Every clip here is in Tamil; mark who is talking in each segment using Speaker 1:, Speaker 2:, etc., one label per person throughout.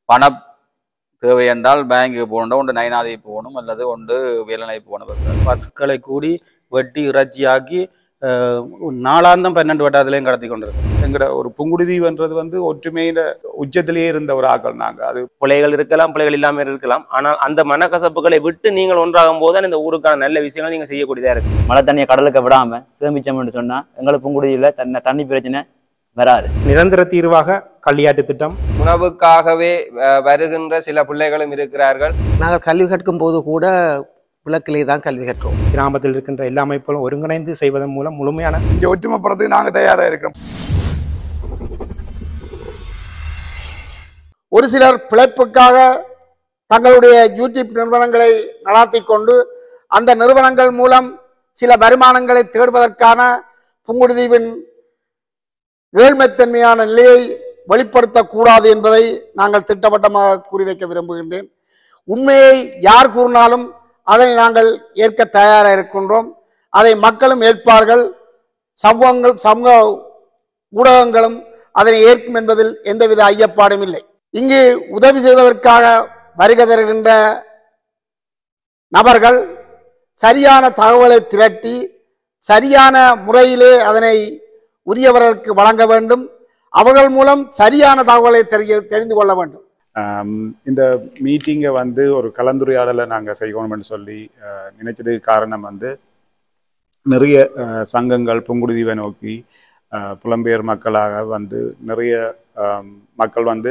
Speaker 1: பண தேவை என்றால் பேங்க்கு போகணும் ஒன்று நயனாதி போகணும் அல்லது ஒன்று வேலனை போகணும்
Speaker 2: பசுக்களை கூடி வெட்டி இறைச்சியாக்கி அஹ், நாளாந்தம் பன்னெண்டு வட்டாரத்திலையும் கடத்தி கொண்டிருக்கோம்
Speaker 3: எங்கட ஒரு புங்குடுதீவுன்றது வந்து ஒற்றுமையில உச்சத்திலேயே இருந்த ஒரு ஆக்கள் நாங்க அது
Speaker 4: பிள்ளைகள் இருக்கலாம் பிள்ளைகள் இல்லாமல் இருக்கலாம் ஆனால் அந்த மனக்கசப்புகளை விட்டு நீங்கள் ஒன்றாகும் போது இந்த ஊருக்கான நல்ல விஷயங்கள் நீங்க செய்யக்கூடியதா இருக்கு
Speaker 5: மழை தண்ணியை கடலுக்கு விடாம சேமிச்சோம்னு சொன்னா எங்களுக்கு புங்குடியில் தன்னை தண்ணி பிரச்சனை வராது
Speaker 6: நிரந்தர தீர்வாக கல்யாட்டு திட்டம்
Speaker 7: உணவுக்காகவே அஹ், வருகின்ற சில பிள்ளைகளும் இருக்கிறார்கள்
Speaker 8: நாங்கள் கல்வி கற்கும் போது கூட விளக்கிலே தான் கல்வி கற்றோம்
Speaker 6: கிராமத்தில் இருக்கின்ற எல்லா அமைப்புகளும் ஒருங்கிணைந்து செய்வதன் மூலம் முழுமையான
Speaker 3: இங்க ஒற்றுமைப்படுறதுக்கு நாங்க தயாரா இருக்கிறோம்
Speaker 9: ஒரு சிலர் பிழைப்புக்காக தங்களுடைய யூடியூப் நிறுவனங்களை நடாத்தி கொண்டு அந்த நிறுவனங்கள் மூலம் சில வருமானங்களை தேடுவதற்கான புங்குடுதீவின் ஏழ்மைத்தன்மையான நிலையை வெளிப்படுத்தக்கூடாது என்பதை நாங்கள் திட்டவட்டமாக கூறி வைக்க விரும்புகின்றேன் உண்மையை யார் கூறினாலும் அதை நாங்கள் ஏற்க தயாராக இருக்கின்றோம் அதை மக்களும் ஏற்பார்கள் சமூகங்கள் சமூக ஊடகங்களும் அதனை ஏற்கும் என்பதில் எந்தவித ஐயப்பாடும் இல்லை இங்கு உதவி செய்வதற்காக வருகை தருகின்ற நபர்கள் சரியான தகவலை திரட்டி சரியான முறையிலே அதனை உரியவர்களுக்கு வழங்க வேண்டும் அவர்கள் மூலம் சரியான தகவலை தெரிய தெரிந்து கொள்ள வேண்டும்
Speaker 3: ஆம், இந்த மீட்டிங்கை வந்து ஒரு கலந்துரையாடலை நாங்கள் செய்யணும்னு சொல்லி அஹ், நினைச்சதுக்கு காரணம் வந்து நிறைய அஹ், சங்கங்கள் புங்குடுதீவை நோக்கி அஹ், புலம்பெயர் மக்களாக வந்து நிறைய ஆம், மக்கள் வந்து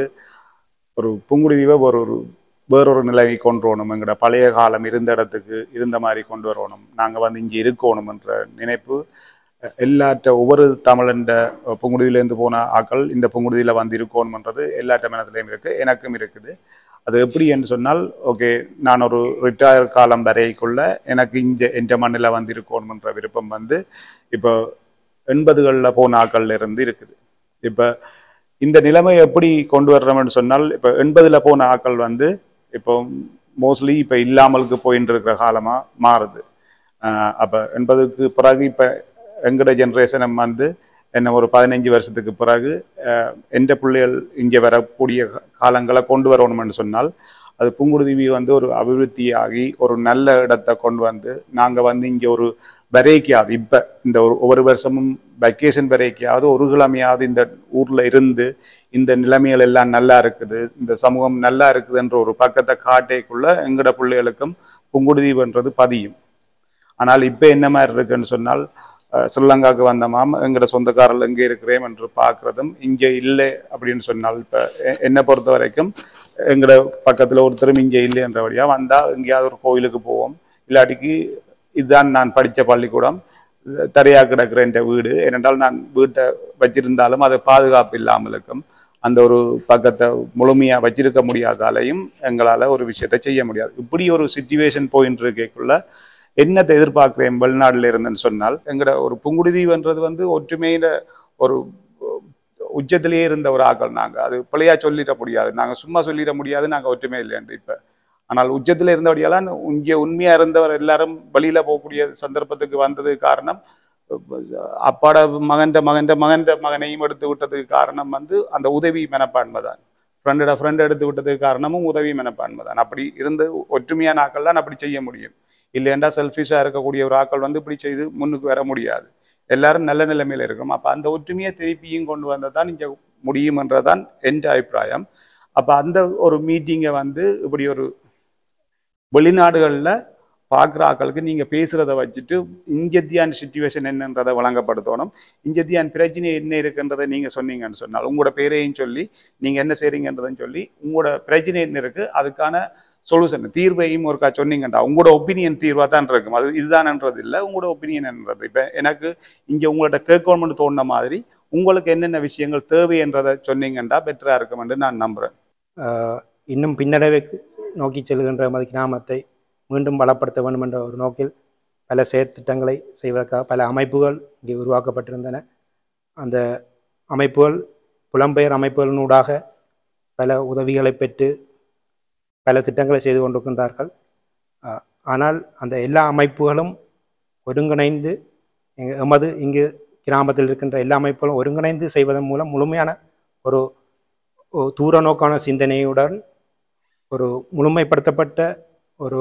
Speaker 3: ஒரு புங்குடுதீவை ஒரு ஒரு வேறொரு நிலையை கொண்டு வரணும் எங்களோட பழைய காலம் இருந்த இடத்துக்கு இருந்த மாதிரி கொண்டு வரணும் நாங்கள் வந்து இங்கே இருக்கணும்ன்ற நினைப்பு அஹ், எல்லாற்ற ஒவ்வொரு தமிழண்ட புங்குடுதியிலேருந்து போன ஆக்கள் இந்த புங்குடுதியில் வந்து இருக்கணும்ன்றது எல்லாற்ற மனத்திலையும் இருக்கு எனக்கும் இருக்குது அது எப்படி என்று சொன்னால் ஓகே நான் ஒரு ரிட்டையர் காலம் வரைக்குள்ள எனக்கு இங்க என்ற மண்ணில் வந்து இருக்கணும்ன்ற விருப்பம் வந்து இப்போ எண்பதுகளில் போன ஆக்கள்ல இருந்து இருக்குது இப்போ இந்த நிலைமை எப்படி கொண்டு வர்றோம்னு சொன்னால் இப்போ எண்பதுல போன ஆக்கள் வந்து இப்போ மோஸ்ட்லி இப்போ இல்லாமலுக்கு போயின்னு இருக்கிற காலமா மாறுது ஆஹ் அப்ப எண்பதுக்கு பிறகு இப்போ எங்கட ஜென்ரேஷன் வந்து என்ன ஒரு பதினஞ்சு வருஷத்துக்கு பிறகு ஆஹ் எந்த பிள்ளைகள் இங்கே வரக்கூடிய காலங்களை கொண்டு வரணும்னு சொன்னால் அது புங்குடுதீவி வந்து ஒரு அபிவிருத்தியாகி ஒரு நல்ல இடத்தை கொண்டு வந்து நாங்கள் வந்து இங்கே ஒரு வரைக்காது இப்போ இந்த ஒரு ஒவ்வொரு வருஷமும் வெக்கேஷன் வரைக்காவது ஒரு கிழமையாவது இந்த ஊரில் இருந்து இந்த நிலைமைகள் எல்லாம் நல்லா இருக்குது இந்த சமூகம் நல்லா இருக்குதுன்ற ஒரு பக்கத்தை காட்டைக்குள்ள எங்கட பிள்ளைகளுக்கும் புங்குடுதீவுன்றது பதியும் ஆனால் இப்போ என்ன மாதிரி இருக்குன்னு சொன்னால் அஹ், ஸ்ரீலங்காவுக்கு வந்த மாமா எங்கட சொந்தக்காரர்கள் எங்கே இருக்கிறேன் என்று பார்க்கறதும் இங்கே இல்லை அப்படின்னு சொன்னால் இப்போ என்னை பொறுத்த வரைக்கும் எங்கட பக்கத்தில் ஒருத்தரும் இங்கே இல்லைன்றபடியாக வந்தால் எங்கேயாவது ஒரு கோயிலுக்கு போவோம் இல்லாட்டிக்கு இதுதான் நான் படித்த பள்ளிக்கூடம் தரையா கிடக்கிற என்ற வீடு ஏனென்றால் நான் வீட்டை வச்சிருந்தாலும் அது பாதுகாப்பு இல்லாமல் இருக்கும் அந்த ஒரு பக்கத்தை முழுமையா வச்சிருக்க முடியாதாலையும் எங்களால ஒரு விஷயத்தை செய்ய முடியாது இப்படி ஒரு சுச்சுவேஷன் போயின்னு இருக்கக்குள்ள என்னத்தை எதிர்பார்க்கிறேன் வெளிநாடுல இருந்துன்னு சொன்னால் எங்கட ஒரு புங்குடுதீவுன்றது வந்து ஒற்றுமையில ஒரு உச்சத்திலேயே இருந்த ஒரு ஆக்கள் நாங்க அது பிள்ளையா சொல்லிட முடியாது நாங்க சும்மா சொல்லிட முடியாது நாங்க ஒற்றுமை இல்லைன்னு இப்ப ஆனால் உச்சத்துல இருந்தபடியெல்லாம் இங்கே உண்மையா இருந்தவர் எல்லாரும் வெளியில போகக்கூடிய சந்தர்ப்பத்துக்கு வந்தது காரணம் அப்பாட மகன்ட மகன்ட மகன்ட மகனையும் எடுத்து விட்டதுக்கு காரணம் வந்து அந்த உதவி மனப்பான்மை தான் ஃப்ரெண்டோட ஃப்ரெண்ட் எடுத்து விட்டதுக்கு காரணமும் உதவி மனப்பான்மை தான் அப்படி இருந்து ஒற்றுமையான ஆக்கள் தான் அப்படி செய்ய முடியும் இல்லைண்டா செல்ஃபிஷாக இருக்கக்கூடிய ஒரு ஆக்கள் வந்து இப்படி செய்து முன்னுக்கு வர முடியாது எல்லாரும் நல்ல நிலைமையில இருக்கும் அப்போ அந்த ஒற்றுமையை திருப்பியும் கொண்டு வந்தால் தான் இங்கே முடியுமன்றதான் என் அபிப்பிராயம் அப்போ அந்த ஒரு மீட்டிங்கை வந்து இப்படி ஒரு வெளிநாடுகளில் பார்க்குற ஆக்களுக்கு நீங்கள் பேசுகிறத வச்சுட்டு இங்கத்தியான் சுச்சுவேஷன் என்னன்றதை வழங்கப்படுத்தணும் இங்கத்தியான் பிரச்சனை என்ன இருக்குன்றதை நீங்கள் சொன்னீங்கன்னு சொன்னால் உங்களோட பேரையும் சொல்லி நீங்கள் என்ன செய்றீங்கன்றதையும் சொல்லி உங்களோட பிரச்சனை என்ன இருக்குது அதுக்கான சொல்யூஷன் தீர்வையும் ஒருக்கா சொன்னீங்கண்டா உங்களோட ஒப்பீனியன் தீர்வாக தான் இருக்கும் அது இதுதான்ன்றது இல்லை உங்களோட ஒப்பீனியன் என்றது இப்போ எனக்கு இங்கே உங்கள்ட்ட கேட்கணும்னு தோணுன மாதிரி உங்களுக்கு என்னென்ன விஷயங்கள் தேவைன்றதை சொன்னீங்கண்டா பெட்டராக இருக்கும் என்று நான் நம்புகிறேன்
Speaker 6: ஆஹ், இன்னும் பின்னடைவை நோக்கி செல்கின்ற மது கிராமத்தை மீண்டும் பலப்படுத்த வேண்டும் என்ற ஒரு நோக்கில் பல செயற்திட்டங்களை செய்வதற்காக பல அமைப்புகள் இங்கே உருவாக்கப்பட்டிருந்தன அந்த அமைப்புகள் புலம்பெயர் அமைப்புகளினூடாக பல உதவிகளை பெற்று பல திட்டங்களை செய்து கொண்டிருக்கின்றார்கள் ஆஹ், ஆனால் அந்த எல்லா அமைப்புகளும் ஒருங்கிணைந்து எங்க- எமது இங்கு கிராமத்தில் இருக்கின்ற எல்லா அமைப்புகளும் ஒருங்கிணைந்து செய்வதன் மூலம் முழுமையான ஒரு ஒரு தூர நோக்கான சிந்தனையுடன் ஒரு முழுமைப்படுத்தப்பட்ட ஒரு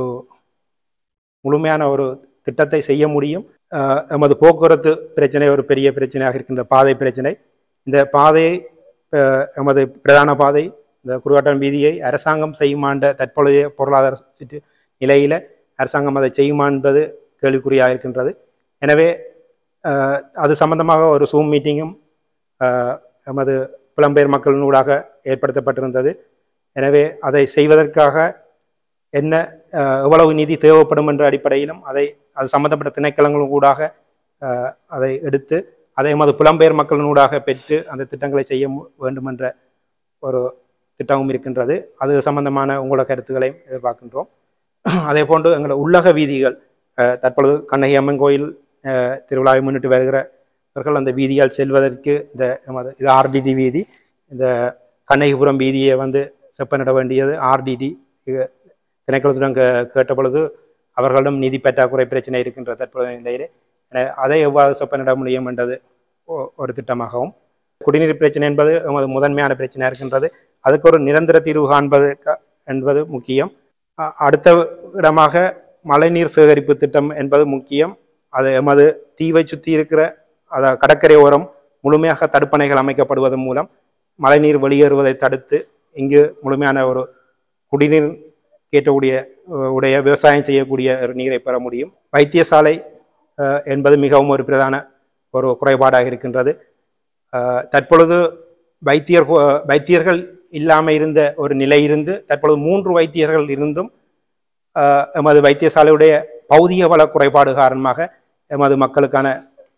Speaker 6: முழுமையான ஒரு திட்டத்தை செய்ய முடியும் அஹ் எமது போக்குவரத்து பிரச்சனை ஒரு பெரிய பிரச்சனையாக இருக்கின்ற பாதை பிரச்சனை இந்த பாதையை அஹ் எமது பிரதான பாதை இந்த குருவாட்டம் வீதியை அரசாங்கம் செய்யுமாண்ட தற்பொழுதைய பொருளாதார சிட்டு நிலையில அரசாங்கம் அதை செய்யுமா என்பது கேள்விக்குறியாக இருக்கின்றது எனவே அஹ், அது சம்பந்தமாக ஒரு சூம் மீட்டிங்கும் அஹ், எமது புலம்பெயர் மக்களினூடாக ஏற்படுத்தப்பட்டிருந்தது எனவே அதை செய்வதற்காக என்ன அஹ், எவ்வளவு நிதி தேவைப்படும் என்ற அடிப்படையிலும் அதை அது சம்பந்தப்பட்ட திணைக்களங்களும் ஊடாக அஹ், அதை எடுத்து அதை எமது புலம்பெயர் மக்களினூடாக பெற்று அந்த திட்டங்களை செய்ய மு- வேண்டும் என்ற ஒரு திட்டமும் இருக்கின்றது அது சம்பந்தமான உங்களோட கருத்துக்களையும் எதிர்பார்க்கின்றோம் அதே போன்று எங்களோட உள்ளக வீதிகள் அஹ், தற்பொழுது கண்ணகி அம்மன் கோயில் அஹ், திருவிழாவை முன்னிட்டு வருகிறவர்கள் அந்த வீதியால் செல்வதற்கு இந்த நமது இது ஆர்டிடி வீதி இந்த கண்ணகிபுரம் வீதியை வந்து செப்பனிட வேண்டியது ஆர்டிடி திணைக்களத்துடன் கே- கேட்ட பொழுது அவர்களிடம் நிதி பற்றாக்குறை பிரச்சனை இருக்கின்ற தற்போதைய நிலையிலே எனவே அதை எவ்வாறு செப்பனிட முடியும் என்றது ஒ- ஒரு திட்டமாகவும் குடிநீர் பிரச்சனை என்பது எமது முதன்மையான பிரச்சனையாக இருக்கின்றது அதுக்கு ஒரு நிரந்தர தீர்வு காண்பது க- என்பது முக்கியம் அ- அடுத்த இடமாக மழைநீர் சேகரிப்பு திட்டம் என்பது முக்கியம் அது எமது தீவை சுற்றி இருக்கிற அத கடற்கரை ஓரம் முழுமையாக தடுப்பணைகள் அமைக்கப்படுவதன் மூலம் மழைநீர் வெளியேறுவதை தடுத்து இங்கு முழுமையான ஒரு குடிநீர் கேட்டக்கூடிய அஹ், உடைய விவசாயம் செய்யக்கூடிய ஒரு நீரை பெற முடியும் வைத்தியசாலை அஹ், என்பது மிகவும் ஒரு பிரதான ஒரு குறைபாடாக இருக்கின்றது அஹ், தற்பொழுது வைத்தியர் கு- வைத்தியர்கள் இல்லாமல் இருந்த ஒரு நிலை இருந்து தற்பொழுது மூன்று வைத்தியர்கள் இருந்தும் அஹ், எமது வைத்தியசாலையுடைய பௌதிக வள குறைபாடு காரணமாக எமது மக்களுக்கான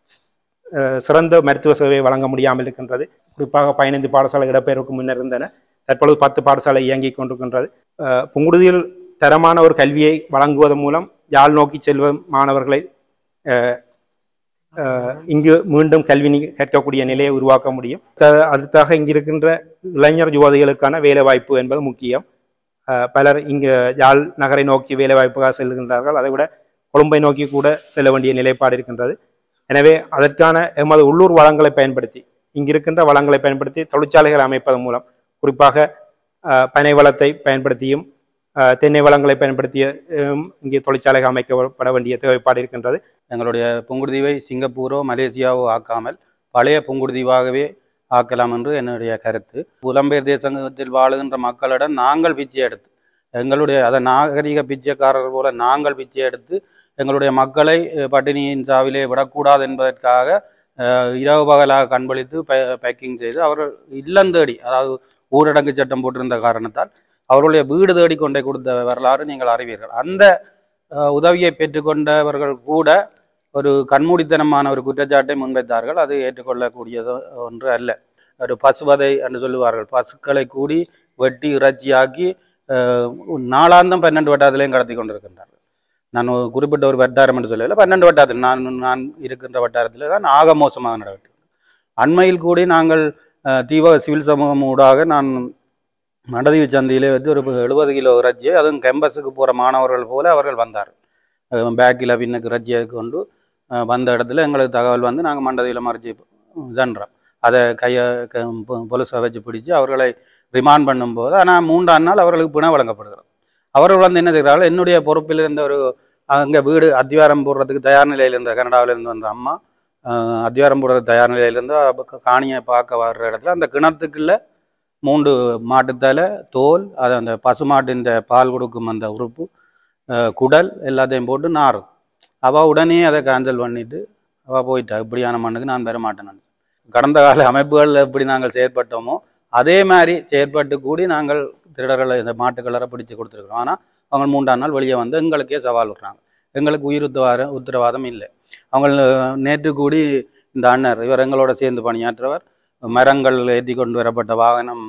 Speaker 6: அஹ், சிறந்த மருத்துவ சேவை வழங்க முடியாமல் இருக்கின்றது குறிப்பாக பதினைந்து பாடசாலை இடப்பெயர்வுக்கு முன்னர் இருந்தன தற்பொழுது பத்து பாடசாலை இயங்கிக் கொண்டிருக்கின்றது அஹ், புங்குடுதியில் தரமான ஒரு கல்வியை வழங்குவதன் மூலம் யாழ் நோக்கி செல்வம் மாணவர்களை அஹ், அஹ், இங்கு மீண்டும் கல்வி நி- கற்கக்கூடிய நிலையை உருவாக்க முடியும் த- அடுத்தாக இங்கு இருக்கின்ற இளைஞர் யுவதிகளுக்கான வேலை வாய்ப்பு என்பது முக்கியம் அஹ், பலர் இங்கு யாழ் நகரை நோக்கி வேலை வாய்ப்புக்காக செல்கின்றார்கள் அதை விட கொழும்பை நோக்கி கூட செல்ல வேண்டிய நிலைப்பாடு இருக்கின்றது எனவே அதற்கான எமது உள்ளூர் வளங்களை பயன்படுத்தி இங்கு இருக்கின்ற வளங்களை பயன்படுத்தி தொழிற்சாலைகள் அமைப்பதன் மூலம் குறிப்பாக அஹ், பனை வளத்தை பயன்படுத்தியும் அஹ், தென்னை வளங்களை பயன்படுத்திய ஹம், இங்கே தொழிற்சாலைகள் அமைக்கப்பட வேண்டிய தேவைப்பாடு இருக்கின்றது
Speaker 2: எங்களுடைய புங்குடுதீவை சிங்கப்பூரோ மலேசியாவோ ஆக்காமல் பழைய புங்குடுதீவாகவே ஆக்கலாம் என்று என்னுடைய கருத்து புலம்பெயர் தேசத்தில் வாழுகின்ற மக்களிடம் நாங்கள் பிச்சை எடுத்து எங்களுடைய அதை நாகரிக பிச்சைக்காரர்கள் போல நாங்கள் பிச்சை எடுத்து எங்களுடைய மக்களை அஹ், பட்டினியின் சாவிலே விடக்கூடாது என்பதற்காக அஹ், இரவு பகலாக கண்பளித்து பேக்கிங் செய்து அவர்கள் இல்லம் தேடி அதாவது ஊரடங்கு சட்டம் போட்டிருந்த காரணத்தால் அவர்களுடைய வீடு தேடி கொண்டே கொடுத்த வரலாறு நீங்கள் அறிவீர்கள் அந்த அஹ், உதவியை பெற்றுக்கொண்டவர்கள் கூட ஒரு கண்மூடித்தனமான ஒரு குற்றச்சாட்டை முன்வைத்தார்கள் அது ஏற்றுக்கொள்ளக்கூடியது ஒன்று அல்ல ஒரு பசுவதை என்று சொல்லுவார்கள் பசுக்களை கூடி வெட்டி இறைச்சியாக்கி அஹ், நாளாந்தம் பன்னெண்டு வட்டாரத்திலையும் கடத்தி கொண்டிருக்கின்றார்கள் நான் ஒரு குறிப்பிட்ட ஒரு வட்டாரம் என்று சொல்லல பன்னெண்டு வட்டாரத்தில் நான் நான் இருக்கின்ற வட்டாரத்தில் தான் ஆக மோசமாக நடக்கிறது அண்மையில் கூடி நாங்கள் அஹ், தீவக சிவில் சமூகம் ஊடாக நான் மடதீவு சந்தையிலே வந்து ஒரு எழுபது கிலோ இறைச்சியை அதுவும் கேம்பஸுக்கு போகிற மாணவர்கள் போல அவர்கள் வந்தார் பேக்கில் பின்னுக்கு இறைச்சியை கொண்டு அஹ், வந்த இடத்துல எங்களுக்கு தகவல் வந்து நாங்கள் மண்டதியில் மறைச்சி இதன்றோம் அதை கையை பொலிசை வச்சு பிடிச்சு அவர்களை ரிமாண்ட் பண்ணும்போது ஆனால் மூன்றாம் நாள் அவர்களுக்கு பிணை வழங்கப்படுகிறது அவர்கள் வந்து என்ன செய்கிறார்கள் என்னுடைய பொறுப்பில் இருந்த ஒரு அங்கே வீடு அத்திவாரம் போடுறதுக்கு தயார் நிலையில் இருந்த கனடாவிலேருந்து வந்த அம்மா அஹ், அத்திவாரம் போடுறதுக்கு தயார் நிலையில் இருந்து அப்ப காணியை பார்க்க வர்ற இடத்துல அந்த கிணத்துக்குள்ள மூன்று மாட்டுத்தலை தோல் அது அந்த பசுமாட்டின் பால் கொடுக்கும் அந்த உறுப்பு அஹ், குடல் எல்லாத்தையும் போட்டு நாரும் அவள் உடனே அதை கேன்சல் பண்ணிட்டு அவள் போயிட்டா இப்படியான மண்ணுக்கு நான் பெற மாட்டேன் கடந்த கால அமைப்புகளில் எப்படி நாங்கள் செயற்பட்டோமோ அதே மாதிரி செயற்பட்டு கூடி நாங்கள் திருடர்களை இந்த மாட்டுக்களரை பிடிச்சு கொடுத்துருக்குறோம் ஆனால் அவங்க மூன்றாம் நாள் வெளியே வந்து எங்களுக்கே சவால் விடுறாங்க எங்களுக்கு உயிர் உத்தரவாதம் உத்தரவாதம் இல்லை அவங்க நேற்று கூடி இந்த அண்ணர் இவர் எங்களோட சேர்ந்து பணியாற்றவர் மரங்கள் ஏற்றி கொண்டு வரப்பட்ட வாகனம்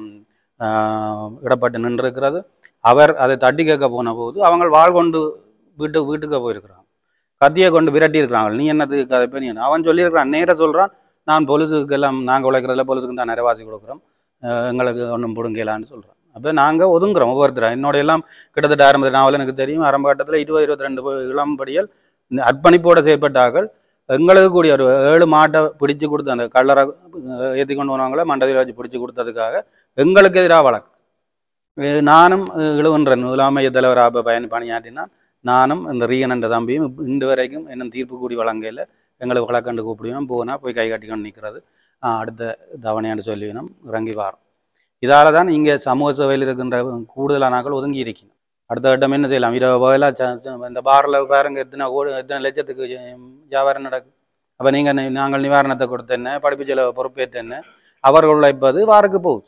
Speaker 2: ஆஹ், இடப்பட்டு நின்றிருக்கிறது அவர் அதை தட்டி கேட்க போன போது அவங்க வாழ் கொண்டு வீட்டு வீட்டுக்கு போயிருக்கிறாங்க கத்தியை கொண்டு விரட்டி இருக்கிறாங்க நீ என்னதுக்கு அதை போய் நீ என்ன?" அவன் சொல்லியிருக்கிறான் நேராக சொல்கிறான் நான் பொலிசுக்கு எல்லாம் நாங்கள் உழைக்கிறதுல பொலிசுக்கு தான் நிறைவாசி கொடுக்குறோம் அஹ் எங்களுக்கு ஒன்றும் பிடுங்கலான்னு சொல்கிறோம் அப்போ நாங்கள் ஒதுங்குறோம் ஒவ்வொருத்தரும் என்னோட எல்லாம் கிட்டத்தட்ட ஆரம்பத்தில் நாவல் எனக்கு தெரியும் ஆரம்ப கட்டத்தில் இருபது இருபத்தி ரெண்டு இளம்படிகள் இந்த அர்ப்பணிப்போடு செயற்பட்டார்கள் எங்களுக்கு கூடிய ஒரு ஏழு மாட்டை பிடிச்சு கொடுத்து அந்த கல்லறை ஏற்றி கொண்டு போனவங்கள மண்டபத்தில் வச்சு பிடிச்சு கொடுத்ததுக்காக எங்களுக்கு எதிராக வழக்கு இது நானும் இழுவன்றன் முதலாமைய தலைவராக பயன் பணியாற்றினான் நானும் இந்த ரீகன் என்ற தம்பியும் இப்ப இன்று வரைக்கும் இன்னும் தீர்ப்பு கூடி வழங்கையில் எங்களுக்கு வழக்கண்டு கூப்பிடுவோம் போனால் போய் கை கட்டிக்கொண்டு நிற்கிறது அடுத்த தவணையான்னு சொல்லிவினோம் இறங்கி வாரோம் இதால் தான் இங்கே சமூக சேவையில் இருக்கின்ற கூடுதலானாக்கள் ஒதுங்கி இருக்கணும் அடுத்த கட்டம் என்ன செய்யலாம் இரவு பகலாக இந்த பாரில் பாருங்க எத்தனை கோடி எத்தனை லட்சத்துக்கு வியாபாரம் நடக்கும் அப்போ நீங்கள் நாங்கள் நிவாரணத்தை கொடுத்த என்ன படிப்பு செலவு பொறுப்பேற்ற என்ன அவர்கள் உழைப்பது வாருக்கு போகுது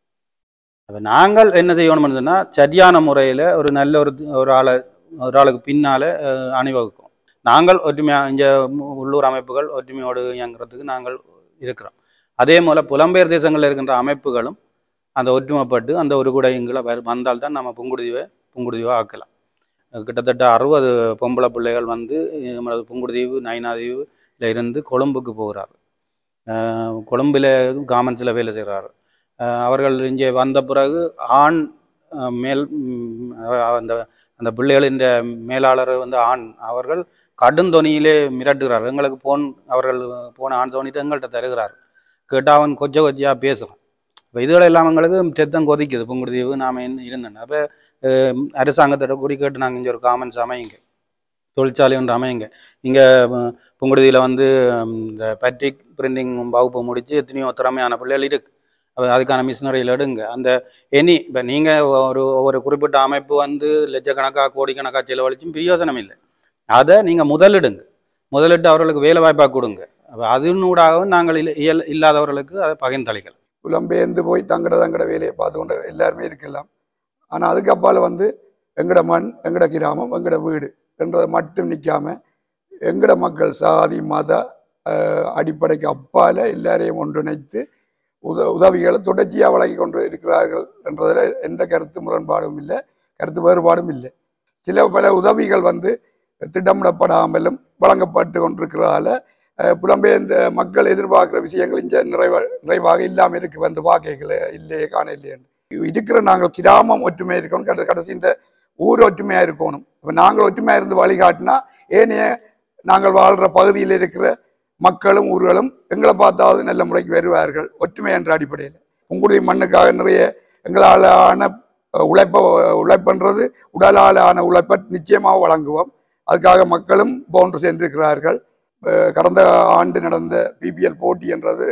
Speaker 2: அப்போ நாங்கள் என்ன செய்யணும்னு சொன்னால் சரியான முறையில் ஒரு நல்ல ஒரு ஒரு ஆளை ஒரு ஆளுக்கு பின்னால் அணிவகுக்கும் நாங்கள் ஒற்றுமையாக இங்கே உள்ளூர் அமைப்புகள் ஒற்றுமையோடு இயங்குறதுக்கு நாங்கள் இருக்கிறோம் அதே போல் புலம்பெயர் தேசங்களில் இருக்கின்ற அமைப்புகளும் அந்த ஒற்றுமைப்பட்டு அந்த ஒரு குடையங்களை வந்தால் தான் நம்ம புங்குடுதீவை புங்குடுதீவை ஆக்கலாம் கிட்டத்தட்ட அறுபது பொம்பளை பிள்ளைகள் வந்து நம்மளது புங்குடுதீவு நைனாதீவில் இருந்து கொழும்புக்கு போகிறார் கொழும்பில் காமன்ஸில் வேலை செய்கிறார் அவர்கள் இங்கே வந்த பிறகு ஆண் மேல் அந்த அந்த பிள்ளைகளின் மேலாளர் வந்து ஆண் அவர்கள் கடுந்தொனியிலே மிரட்டுகிறார் எங்களுக்கு போன் அவர்கள் போன ஆண் தோணிட்டு எங்கள்கிட்ட தருகிறார் கேட்டால் அவன் கொச்ச கொச்சையாக பேசுகிறான் இப்போ இதுகள் எல்லாம் எங்களுக்கு தெத்தம் கொதிக்குது புங்குடுதீவு நாம் இருந்தேன் அப்போ அரசாங்கத்தோட கூடி கேட்டு நாங்கள் இங்கே ஒரு காமன்ஸ் அமையுங்க தொழிற்சாலை ஒன்று அமையுங்க இங்கே புங்குடுதியில் வந்து இந்த பேட்ரிக் பிரிண்டிங் வகுப்பு முடித்து எத்தனையோ திறமையான பிள்ளைகள் இருக்குது அப்போ அதுக்கான மிஷினரியில் எடுங்க அந்த எனி இப்போ நீங்கள் ஒரு ஒரு குறிப்பிட்ட அமைப்பு வந்து லட்சக்கணக்காக கோடிக்கணக்காக செலவழிச்சும் பிரயோசனம் இல்லை அதை நீங்கள் முதலிடுங்க முதலிட்டு அவர்களுக்கு வேலை வாய்ப்பாக கொடுங்க அப்போ அதனூடாகவும் நாங்கள் இயல் இல்லாதவர்களுக்கு அதை பகிர்ந்தளிக்கலாம்
Speaker 10: புலம்பெயர்ந்து போய் தங்கட தங்கட வேலையை பார்த்து கொண்டு எல்லாருமே இருக்கலாம் ஆனால் அதுக்கு அப்பால் வந்து எங்கட மண் எங்கட கிராமம் எங்கட வீடு என்றதை மட்டும் நிற்காம எங்கட மக்கள் சாதி மத அடிப்படைக்கு அப்பால் எல்லாரையும் ஒன்றிணைத்து உத உதவிகளை தொடர்ச்சியாக வழங்கி கொண்டு இருக்கிறார்கள் என்றதில் எந்த கருத்து முரண்பாடும் இல்லை கருத்து வேறுபாடும் இல்லை சில பல உதவிகள் வந்து திட்டமிடப்படாமலும் வழங்கப்பட்டு கொண்டிருக்கிறதால புலம்பெயர்ந்த மக்கள் எதிர்பார்க்குற விஷயங்கள் இங்கே நிறைவா நிறைவாக இல்லாமல் இருக்கு வந்து வாக்கைகள் இல்லையே காண இல்லையேன்னு இருக்கிற நாங்கள் கிராமம் ஒற்றுமையாக இருக்கணும் கட கடைசி இந்த ஊர் ஒற்றுமையாக இருக்கணும் இப்போ நாங்கள் ஒற்றுமையாக இருந்து வழிகாட்டினா ஏனைய நாங்கள் வாழ்கிற பகுதியில் இருக்கிற மக்களும் ஊர்களும் எங்களை பார்த்தாவது நல்ல முறைக்கு வருவார்கள் ஒற்றுமை என்ற அடிப்படையில் உங்களுடைய மண்ணுக்காக நிறைய எங்களால் ஆன உழைப்ப உழைப்புன்றது உடலால் ஆன உழைப்பை நிச்சயமாக வழங்குவோம் அதுக்காக மக்களும் போன்று சேர்ந்திருக்கிறார்கள் கடந்த ஆண்டு நடந்த பிபிஎல் போட்டி என்றது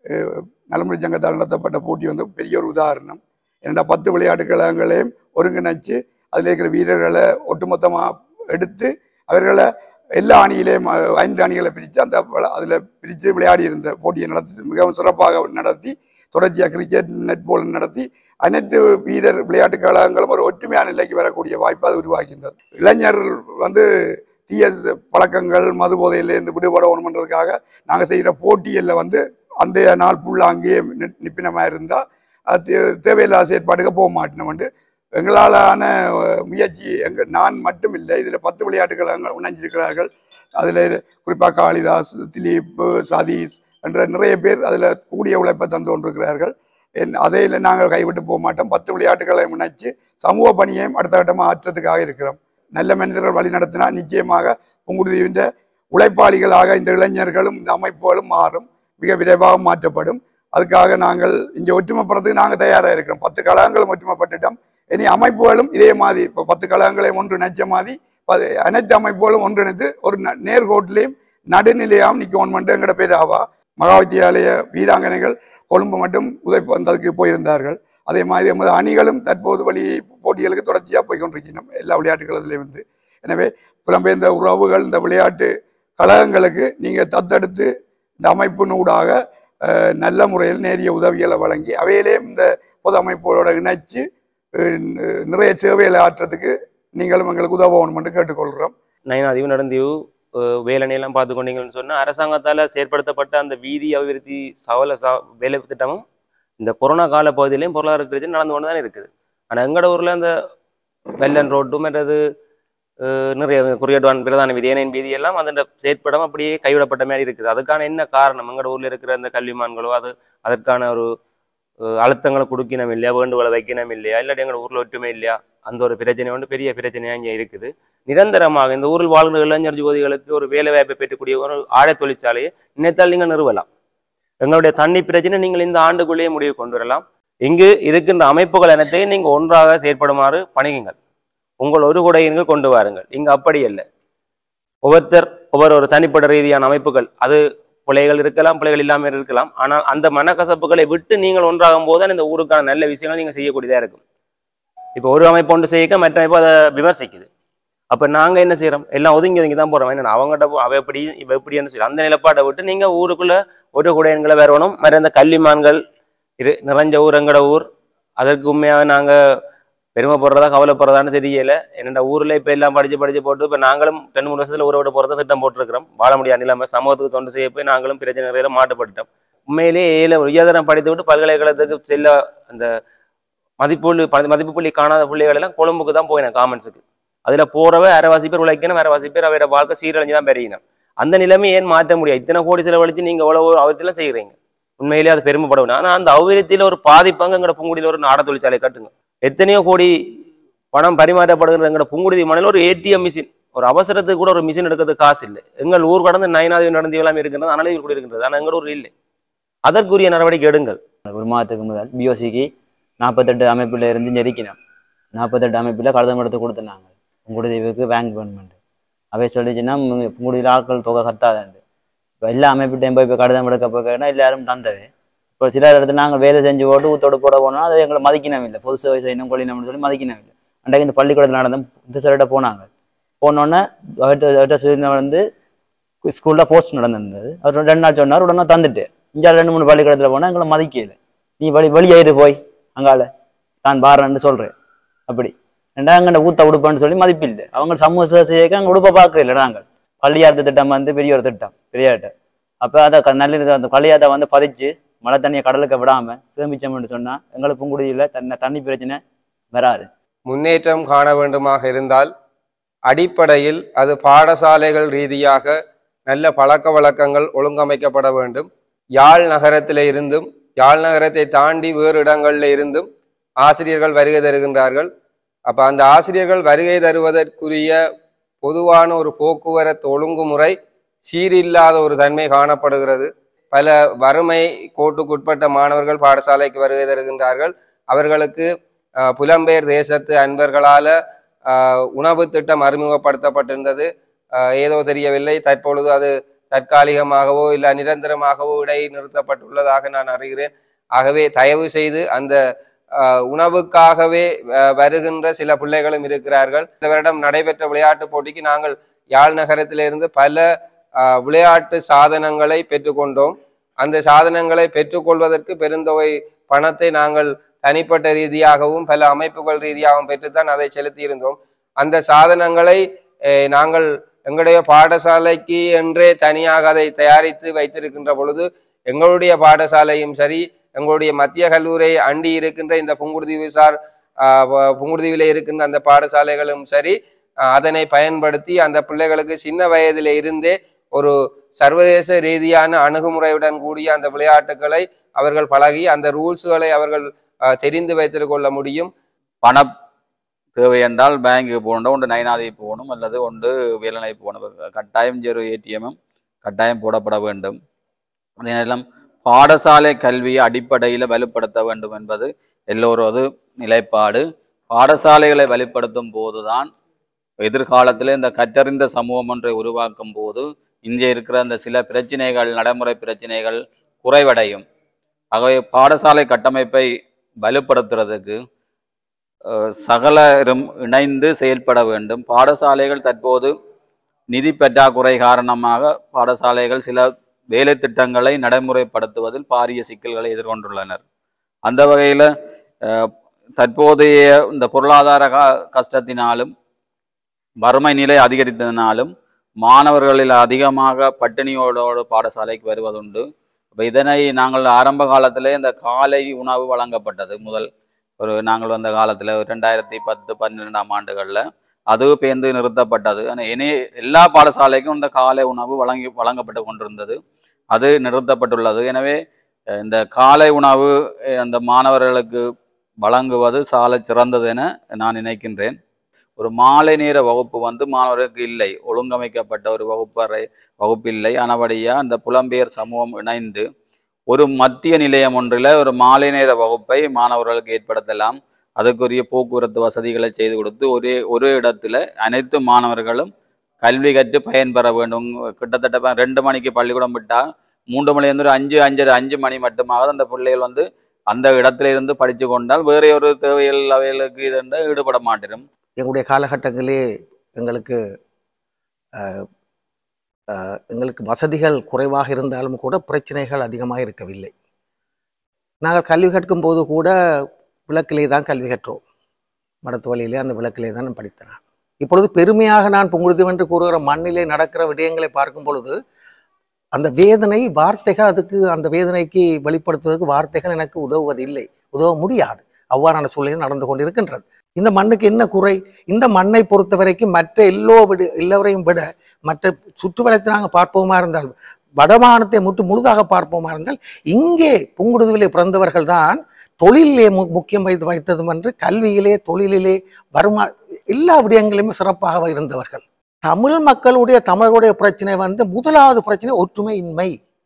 Speaker 10: நலமுறை சங்கத்தால் நடத்தப்பட்ட போட்டி வந்து பெரிய ஒரு உதாரணம் என்னடா பத்து விளையாட்டு கழகங்களையும் ஒருங்கிணைச்சு அதில் இருக்கிற வீரர்களை ஒட்டுமொத்தமாக எடுத்து அவர்களை எல்லா அணியிலையும் ஐந்து அணிகளை பிரித்து அந்த அதில் பிரித்து விளையாடி இருந்த போட்டியை நடத்தி மிகவும் சிறப்பாக நடத்தி தொடர்ச்சியாக கிரிக்கெட் நெட்பால் நடத்தி அனைத்து வீரர் விளையாட்டு கழகங்களும் ஒரு ஒற்றுமையான நிலைக்கு வரக்கூடிய வாய்ப்பு அது உருவாகின்றது இளைஞர்கள் வந்து தீய பழக்கங்கள் மது போதையிலேருந்து விடுபடணுன்றதுக்காக நாங்கள் செய்கிற போட்டியில் வந்து அந்த நாள் ஃபுல்லாக அங்கேயே நிப்பினமாக இருந்தால் அது தேவையில்லாத செயற்பாடுக்கு போக மாட்டோம்ட்டு எங்களாலான முயற்சி எங்கள் நான் மட்டும் இல்லை இதில் பத்து விளையாட்டு கழகங்கள் இணைஞ்சிருக்கிறார்கள் அதில் குறிப்பாக காளிதாஸ் திலீப் சதீஷ் என்ற நிறைய பேர் அதில் கூடிய உழைப்பை தந்து கொண்டிருக்கிறார்கள் என் அதையில் நாங்கள் கைவிட்டு போக மாட்டோம் பத்து விளையாட்டுகளை இணைச்சு சமூக பணியையும் அடுத்த கட்டமாக ஆற்றத்துக்காக இருக்கிறோம் நல்ல மனிதர்கள் வழி நடத்தினா நிச்சயமாக புங்குடுதீவின் உழைப்பாளிகளாக இந்த இளைஞர்களும் இந்த அமைப்புகளும் மாறும் மிக விரைவாக மாற்றப்படும் அதுக்காக நாங்கள் இங்கே ஒற்றுமைப்படுறதுக்கு நாங்கள் தயாராக இருக்கிறோம் பத்து கழகங்களும் ஒற்றுமைப்பட்டுட்டோம் இனி அமைப்புகளும் இதே மாதிரி இப்போ பத்து கழகங்களையும் ஒன்றிணைச்ச மாதிரி அனைத்து அமைப்புகளும் ஒன்றிணைத்து ஒரு நேர்கோட்டிலையும் நடுநிலையாகவும் நிற்கணும் எங்கட பேர் ஆவா மகா வித்தியாலய வீராங்கனைகள் கொழும்பு மட்டும் உதவி வந்ததுக்கு போயிருந்தார்கள் அதே மாதிரி எமது அணிகளும் தற்போது வழி போட்டிகளுக்கு தொடர்ச்சியாக போய் கொண்டிருக்கணும் எல்லா விளையாட்டுகளிலும் வந்து எனவே புலம்பெயர்ந்த உறவுகள் இந்த விளையாட்டு கழகங்களுக்கு நீங்கள் தத்தெடுத்து இந்த அமைப்பினூடாக நல்ல முறையில் நேரிய உதவிகளை வழங்கி அவையிலேயும் இந்த பொது அமைப்புகளோட இணைச்சு நிறைய சேவைகளை ஆற்றுறதுக்கு நீங்களும் எங்களுக்கு உதவணும் என்று கேட்டுக்கொள்கிறோம்
Speaker 4: நயனாதீவு நடந்தீவு வேலனையெல்லாம் பார்த்து கொண்டீங்கன்னு சொன்னால் அரசாங்கத்தால் செயற்படுத்தப்பட்ட அந்த வீதி அபிவிருத்தி சவல ச வேலை திட்டமும் இந்த கொரோனா கால பகுதியிலையும் பொருளாதார பிரச்சனை நடந்து கொண்டு தான் இருக்குது ஆனால் எங்களோட ஊரில் இந்த வெள்ளன் ரோட்டு மற்றது நிறைய குறியீடுவான் பிரதான வீதி ஏனையின் வீதி எல்லாம் அந்த செயற்படம் அப்படியே கைவிடப்பட்ட மாதிரி இருக்குது அதுக்கான என்ன காரணம் எங்களோட ஊரில் இருக்கிற அந்த கல்விமான்களோ அது அதற்கான ஒரு அழுத்தங்களை கொடுக்கணும் இல்லையா வேண்டுகோளை வைக்கணும் இல்லையா இல்லாட்டி எங்களோட ஊரில் ஒற்றுமை இல்லையா அந்த ஒரு பிரச்சனை வந்து பெரிய பிரச்சனையாக இங்கே இருக்குது நிரந்தரமாக இந்த ஊரில் வாழ்கிற இளைஞர் யுவதிகளுக்கு ஒரு வேலை வாய்ப்பை பெற்றக்கூடிய ஒரு ஆடை தொழிற்சாலையை நினைத்தால் நீங்கள் நிறுவலாம் எங்களுடைய தண்ணி பிரச்சனை நீங்கள் இந்த ஆண்டுக்குள்ளேயே முடிவு கொண்டு வரலாம் இங்கு இருக்கின்ற அமைப்புகள் அனைத்தையும் நீங்கள் ஒன்றாக செயற்படுமாறு பணியுங்கள் உங்கள் ஒரு குடையின்கள் கொண்டு வாருங்கள் இங்கு அப்படி அல்ல ஒவ்வொருத்தர் ஒவ்வொரு ஒரு தனிப்பட்ட ரீதியான அமைப்புகள் அது பிள்ளைகள் இருக்கலாம் பிள்ளைகள் இல்லாமல் இருக்கலாம் ஆனால் அந்த மனக்கசப்புகளை விட்டு நீங்கள் ஒன்றாகும் போது தான் இந்த ஊருக்கான நல்ல விஷயங்கள் நீங்கள் செய்யக்கூடியதாக இருக்கும் இப்போ ஒரு அமைப்பு ஒன்று செய்ய மற்ற அமைப்பு அதை விமர்சிக்குது அப்போ நாங்கள் என்ன செய்கிறோம் எல்லாம் ஒதுங்கி ஒதுங்கி தான் போகிறோம் என்ன அவங்ககிட்ட போ- அவ எப்படி இவ எப்படின்னு சொல்லி அந்த நிலப்பாட்டை விட்டு நீங்கள் ஊருக்குள்ள ஒரு குடையன்களை வரணும் மற்ற இந்த கல்விமான்கள் இரு நிறைஞ்ச ஊர் எங்கட ஊர் அதற்கு உண்மையாக நாங்கள் பெருமைப்படுறதா கவலைப்படுறதான்னு தெரியல என்னோட ஊரில் இப்போ எல்லாம் படித்து படித்து போட்டு இப்போ நாங்களும் ரெண்டு மூணு வருஷத்தில் ஊரை விட போகிறத திட்டம் போட்டிருக்கிறோம் வாழ முடியாது இல்லாமல் சமூகத்துக்கு தொண்டு செய்ய போய் நாங்களும் பிரச்சனை நிறைய மாட்டுப்பட்டுட்டோம் உண்மையிலேயே ஏழை உயர்தரம் படித்து விட்டு பல்கலைக்கழகத்துக்கு செல்ல அந்த மதிப்புள்ளி ப- மதிப்பு புள்ளி காணாத பிள்ளைகள் எல்லாம் கொழும்புக்கு தான் போயினேன் காமன்ஸுக்கு அதில் போறவ அரைவாசி பேர் உழைக்கணும் அரைவாசி பேர் அவரோட வாழ்க்கை சீரழிஞ்சு தான் பெரியணும் அந்த நிலைமை ஏன் மாற்ற முடியாது இத்தனை கோடி செலவழித்து நீங்கள் எவ்வளோ அவத்திலாம் செய்கிறீங்க உண்மையிலேயே அது பெருமைப்படணும் ஆனால் அந்த அவிரத்தியில் ஒரு பாதி பங்கு எங்களோட புங்குடியில் ஒரு நாட தொழிற்சாலை கட்டுங்க எத்தனையோ கோடி பணம் பரிமாற்றப்படுகிற எங்களோட புங்குடுதி மனையில் ஒரு ஏடிஎம் மிஷின் ஒரு அவசரத்துக்கு கூட ஒரு மிஷின் எடுக்கிறதுக்கு காசு இல்லை எங்கள் ஊர் கடந்து நயனாதி நடந்து எல்லாம் இருக்கின்றது அனலைவில் கூட இருக்கின்றது ஆனால் எங்கள் ஊர் இல்லை அதற்குரிய நடவடிக்கை எடுங்கள்
Speaker 5: ஒரு மாதத்துக்கு முதல் பிஓசிக்கு நாற்பத்தெட்டு அமைப்பில் இருந்து நெருக்கினோம் நாற்பத்தெட்டு அமைப்பில் கடிதம் எடுத்து கொடுத்துனாங்க உங்களுடைய பேங்க் கவர்மெண்ட் அவை சொல்லிச்சுன்னா உங்களுடைய ஆட்கள் தொகை கத்தாதண்டு இப்போ எல்லா அமைப்பிட்டையும் போய் இப்போ கடிதம் எடுக்க போக்கன்னா எல்லாரும் தந்தது இப்போ சில இடத்துல நாங்கள் வேலை செஞ்சு போட்டு ஊத்தோடு போட போனோம் அது எங்களை மதிக்கணும் இல்லை பொது சேவை செய்யணும் கொள்ளினம்னு சொல்லி மதிக்கணும் இல்லை அன்றைக்கு இந்த பள்ளிக்கூடத்தில் நடந்த இந்த சிலர்கிட்ட போனாங்க போனோன்னே அவர்கிட்ட அவர்கிட்ட சொல்லி வந்து ஸ்கூலில் போஸ்ட் நடந்திருந்தது அவர் ரெண்டு நாள் சொன்னார் உடனே தந்துட்டு இங்கே ரெண்டு மூணு பள்ளிக்கூடத்தில் போனால் எங்களை மதிக்கல நீ வழி வெளியேறு போய் அங்கால நான் பாடுறேன்னு சொல்கிறேன் அப்படி ரெண்டா அங்கே ஊத்த உடுப்பான்னு சொல்லி மதிப்பில்லை அவங்க சமூக சேவை செய்ய அங்கே உடுப்பை பார்க்க இல்லை நாங்கள் பள்ளியார்த்த திட்டம் வந்து பெரிய ஒரு திட்டம் பெரியார்ட்ட அப்போ அதை க- நல்ல இது அந்த பள்ளியார்த்தை வந்து பதிச்சு மழை தண்ணியை கடலுக்கு விடாமல் சேமிச்சோம்னு சொன்னால் எங்களுக்கு புங்குடியில் தண்ணி தண்ணி பிரச்சனை வராது
Speaker 7: முன்னேற்றம் காண வேண்டுமாக இருந்தால் அடிப்படையில் அது பாடசாலைகள் ரீதியாக நல்ல பழக்க வழக்கங்கள் ஒழுங்கமைக்கப்பட வேண்டும் யாழ் நகரத்திலே இருந்தும் யாழ் நகரத்தை தாண்டி வேறு இடங்களில் இருந்தும் ஆசிரியர்கள் வருகை தருகின்றார்கள் அப்ப அந்த ஆசிரியர்கள் வருகை தருவதற்குரிய பொதுவான ஒரு போக்குவரத்து ஒழுங்குமுறை சீரில்லாத ஒரு தன்மை காணப்படுகிறது பல வறுமை கோட்டுக்குட்பட்ட மாணவர்கள் பாடசாலைக்கு வருகை தருகின்றார்கள் அவர்களுக்கு அஹ், புலம்பெயர் தேசத்து அன்பர்களால அஹ், உணவு திட்டம் அறிமுகப்படுத்தப்பட்டிருந்தது அஹ், ஏதோ தெரியவில்லை தற்பொழுது அது தற்காலிகமாகவோ இல்லை நிரந்தரமாகவோ இடை நிறுத்தப்பட்டுள்ளதாக நான் அறிகிறேன் ஆகவே தயவு செய்து அந்த அஹ், உணவுக்காகவே அஹ், வருகின்ற சில பிள்ளைகளும் இருக்கிறார்கள் இந்த வருடம் நடைபெற்ற விளையாட்டுப் போட்டிக்கு நாங்கள் யாழ் நகரத்திலிருந்து பல அஹ், விளையாட்டு சாதனங்களை பெற்றுக்கொண்டோம் அந்த சாதனங்களை பெற்றுக்கொள்வதற்கு பெருந்தொகை பணத்தை நாங்கள் தனிப்பட்ட ரீதியாகவும் பல அமைப்புகள் ரீதியாகவும் பெற்றுத்தான் அதை செலுத்தியிருந்தோம் அந்த சாதனங்களை அஹ், நாங்கள் எங்களுடைய பாடசாலைக்கு என்றே தனியாக அதை தயாரித்து வைத்திருக்கின்ற பொழுது எங்களுடைய பாடசாலையும் சரி எங்களுடைய மத்திய கல்லூரி அண்டி இருக்கின்ற இந்த புங்குடுதீவு சார் ஆஹ், ப- புங்குடுதீவிலே இருக்கின்ற அந்த பாடசாலைகளும் சரி ஆஹ், அதனை பயன்படுத்தி அந்த பிள்ளைகளுக்கு சின்ன வயதிலே இருந்தே ஒரு சர்வதேச ரீதியான அணுகுமுறையுடன் கூடிய அந்த விளையாட்டுகளை அவர்கள் பழகி அந்த ரூல்ஸ்களை அவர்கள் ஆஹ், தெரிந்து வைத்துக் கொள்ள முடியும்
Speaker 1: பண தேவை என்றால் பேங்க்கு போகணும் ஒன்று நயனாதி போகணும் அல்லது ஒன்று வேலனை போகணும் கட்டாயம் ஜீரோ ஏடிஎம்மும் கட்டாயம் போடப்பட வேண்டும் அதே நேரம் பாடசாலை கல்வியை அடிப்படையில் வலுப்படுத்த வேண்டும் என்பது எல்லோரது நிலைப்பாடு பாடசாலைகளை வலுப்படுத்தும் போதுதான் எதிர்காலத்தில் இந்த கற்றறிந்த சமூகம் ஒன்றை உருவாக்கும் போது இங்கே இருக்கிற அந்த சில பிரச்சனைகள் நடைமுறை பிரச்சனைகள் குறைவடையும் ஆகவே பாடசாலை கட்டமைப்பை வலுப்படுத்துறதுக்கு அஹ், சகலரும் இணைந்து செயல்பட வேண்டும் பாடசாலைகள் தற்போது நிதி பற்றாக்குறை காரணமாக பாடசாலைகள் சில வேலை திட்டங்களை நடைமுறைப்படுத்துவதில் பாரிய சிக்கல்களை எதிர்கொண்டுள்ளனர் அந்த வகையில் தற்போதைய இந்த பொருளாதார க- கஷ்டத்தினாலும் வறுமை நிலை அதிகரித்ததினாலும் மாணவர்களில் அதிகமாக பட்டினியோடு பாடசாலைக்கு வருவதுண்டு அப்ப இதனை நாங்கள் ஆரம்ப காலத்திலே இந்த காலை உணவு வழங்கப்பட்டது முதல் ஒரு நாங்கள் வந்த காலத்தில் ரெண்டாயிரத்தி பத்து பன்னிரெண்டாம் ஆண்டுகளில் அது பேர்ந்து நிறுத்தப்பட்டது ஆனால் இனி எல்லா பாடசாலைக்கும் இந்த காலை உணவு வழங்கி வழங்கப்பட்டு கொண்டிருந்தது அது நிறுத்தப்பட்டுள்ளது எனவே அஹ், இந்த காலை உணவு அஹ், அந்த மாணவர்களுக்கு வழங்குவது சால சிறந்தது என நான் நினைக்கின்றேன் ஒரு மாலை நேர வகுப்பு வந்து மாணவர்களுக்கு இல்லை ஒழுங்கமைக்கப்பட்ட ஒரு வகுப்பறை வகுப்பு இல்லை ஆனபடியா அந்த புலம்பெயர் சமூகம் இணைந்து ஒரு மத்திய நிலையம் ஒன்றில் ஒரு மாலை நேர வகுப்பை மாணவர்களுக்கு ஏற்படுத்தலாம் அதுக்குரிய போக்குவரத்து வசதிகளை செய்து கொடுத்து ஒரே ஒரு இடத்துல அனைத்து மாணவர்களும் கல்வி கற்று பயன்பெற வேண்டும் கிட்டத்தட்ட இப்ப ரெண்டு மணிக்கு பள்ளிக்கூடம் விட்டால் மூன்று மணிலேருந்து ஒரு அஞ்சு அஞ்சரை அஞ்சு மணி மட்டுமாக அந்த பிள்ளைகள் வந்து அந்த இடத்துல இருந்து படித்து கொண்டால் வேற ஒரு தேவைகள் அவைகளுக்கு இது என்று ஈடுபட மாட்டிடும்
Speaker 8: எங்களுடைய காலகட்டங்களே எங்களுக்கு அஹ், அஹ், எங்களுக்கு வசதிகள் குறைவாக இருந்தாலும் கூட பிரச்சனைகள் அதிகமாக இருக்கவில்லை நாங்கள் கல்வி கற்கும் போது கூட விளக்கிலே தான் கல்வி கற்றோம் மடத்து வழியிலே அந்த விளக்கிலே தான் நான் படித்தேன் இப்பொழுது பெருமையாக நான் புங்குடுது என்று கூறுகிற மண்ணிலே நடக்கிற விடயங்களை பார்க்கும் பொழுது அந்த வேதனை வார்த்தைகள் அதுக்கு அந்த வேதனைக்கு வெளிப்படுத்துவதற்கு வார்த்தைகள் எனக்கு உதவுவதில்லை உதவ முடியாது அவ்வாறான சூழ்நிலை நடந்து கொண்டிருக்கின்றது இந்த மண்ணுக்கு என்ன குறை இந்த மண்ணை பொறுத்த வரைக்கும் மற்ற எல்லோ விட எல்லோரையும் விட மற்ற சுற்றுவலத்தை நாங்கள் பார்ப்போமா இருந்தால் வடமானத்தை முற்று முழுதாக பார்ப்போமா இருந்தால் இங்கே புங்குடுதுவிலே பிறந்தவர்கள் தான் தொழிலிலே மு முக்கியம் வைத்து வைத்ததும் என்று கல்வியிலே தொழிலிலே வருமா எல்லா விடயங்களிலுமே சிறப்பாக இருந்தவர்கள் தமிழ் மக்களுடைய தமிழருடைய பிரச்சனை வந்து முதலாவது பிரச்சனை ஒற்றுமையின்மை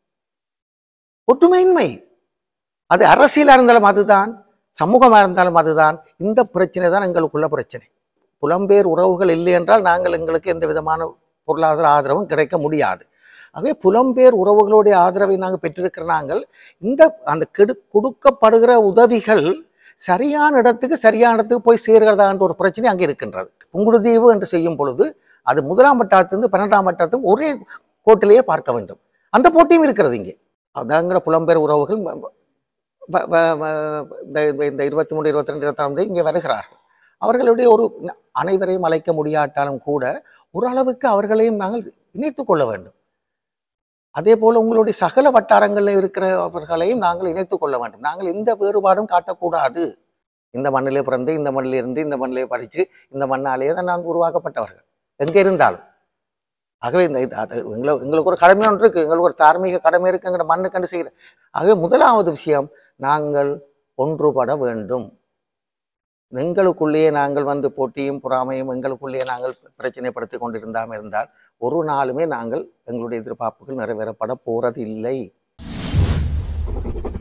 Speaker 8: ஒற்றுமையின்மை அது அரசியலாக இருந்தாலும் அதுதான் சமூகமாக இருந்தாலும் அதுதான் இந்த பிரச்சனை தான் எங்களுக்குள்ள பிரச்சனை புலம்பெயர் உறவுகள் இல்லை என்றால் நாங்கள் எங்களுக்கு எந்த விதமான பொருளாதார ஆதரவும் கிடைக்க முடியாது ஆகவே புலம்பெயர் உறவுகளுடைய ஆதரவை நாங்கள் பெற்றிருக்கிற நாங்கள் இந்த அந்த கெடு கொடுக்கப்படுகிற உதவிகள் சரியான இடத்துக்கு சரியான இடத்துக்கு போய் சேர்கிறதா என்ற ஒரு பிரச்சனை அங்கே இருக்கின்றது புங்குடுதீவு என்று செய்யும் பொழுது அது முதலாம் வட்டாரத்திலிருந்து பன்னெண்டாம் வட்டாரத்துக்கு ஒரே கோட்டிலேயே பார்க்க வேண்டும் அந்த போட்டியும் இருக்கிறது இங்கே அதாங்கிற புலம்பெயர் உறவுகள் வ- வ- வ- வ- இந்த இந்த இருபத்தி மூணு இருபத்தி ரெண்டு இருபத்தாம் தேதி இங்கே வருகிறார்கள் அவர்களுடைய ஒரு ந- அனைவரையும் அழைக்க முடியாட்டாலும் கூட ஓரளவுக்கு அவர்களையும் நாங்கள் இணைத்துக் கொள்ள வேண்டும் அதே போல உங்களுடைய சகல வட்டாரங்களில் இருக்கிறவர்களையும் நாங்கள் இணைத்துக் கொள்ள வேண்டும் நாங்கள் எந்த வேறுபாடும் காட்டக்கூடாது இந்த மண்ணிலே பிறந்து இந்த மண்ணிலே இருந்து இந்த மண்ணிலே படித்து இந்த மண்ணாலேயே தான் நாங்கள் உருவாக்கப்பட்டவர்கள் எங்கே இருந்தாலும் ஆகவே இந்த இது- அது எங்களை எங்களுக்கு ஒரு கடமை ஒன்று இருக்கு எங்களுக்கு ஒரு தார்மீக கடமை இருக்கு எங்களோட மண்ணு கண்டு செய்கிற ஆகவே முதலாவது விஷயம் நாங்கள் ஒன்றுபட வேண்டும் எங்களுக்குள்ளேயே நாங்கள் வந்து போட்டியும் பொறாமையும் எங்களுக்குள்ளேயே நாங்கள் பிரச்சனைப்படுத்தி கொண்டிருந்தாமல் இருந்தால் ஒரு நாளுமே நாங்கள் எங்களுடைய எதிர்பார்ப்புகள் நிறைவேறப்பட போறது இல்லை